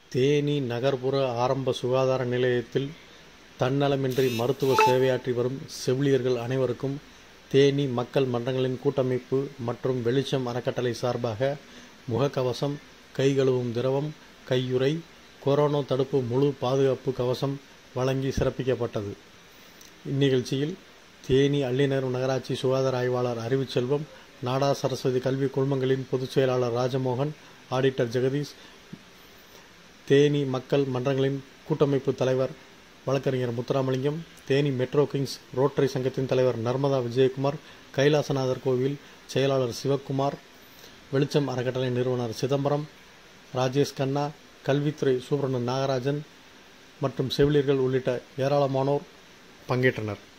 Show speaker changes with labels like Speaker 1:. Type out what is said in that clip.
Speaker 1: தேனி நகர்ப்புற ஆரம்ப சுகாதார நிலையத்தில் தன்னலமின்றி மருத்துவ சேவையாற்றி வரும் செவிலியர்கள் அனைவருக்கும் தேனி மக்கள் மன்றங்களின் கூட்டமைப்பு மற்றும் வெளிச்சம் அறக்கட்டளை சார்பாக முகக்கவசம் கை கழுவும் திரவம் கையுறை கொரோனா தடுப்பு முழு பாதுகாப்பு கவசம் வழங்கி சிறப்பிக்கப்பட்டது இந்நிகழ்ச்சியில் தேனி அள்ளிநகர் நகராட்சி சுகாதார ஆய்வாளர் அறிவுச்செல்வம் நாடா சரஸ்வதி கல்வி குழுமங்களின் பொதுச் செயலாளர் ராஜமோகன் ஆடிட்டர் ஜெகதீஷ் தேனி மக்கள் மன்றங்களின் கூட்டமைப்பு தலைவர் வழக்கறிஞர் Muthuramalingam Theni metro kings rotary சங்கத்தின் தலைவர் நர்மதா விஜயகுமார் கைலாசநாதர் கோவில் செயலாளர் சிவக்குமார் வெளிச்சம் அறக்கட்டளை நிறுவனர் சிதம்பரம் ராஜேஷ் கண்ணா கல்வித்துறை சூப்பரண்டு நாகராஜன் மற்றும் செவிலியர்கள் உள்ளிட்ட ஏராளமானோர் பங்கேற்றனர்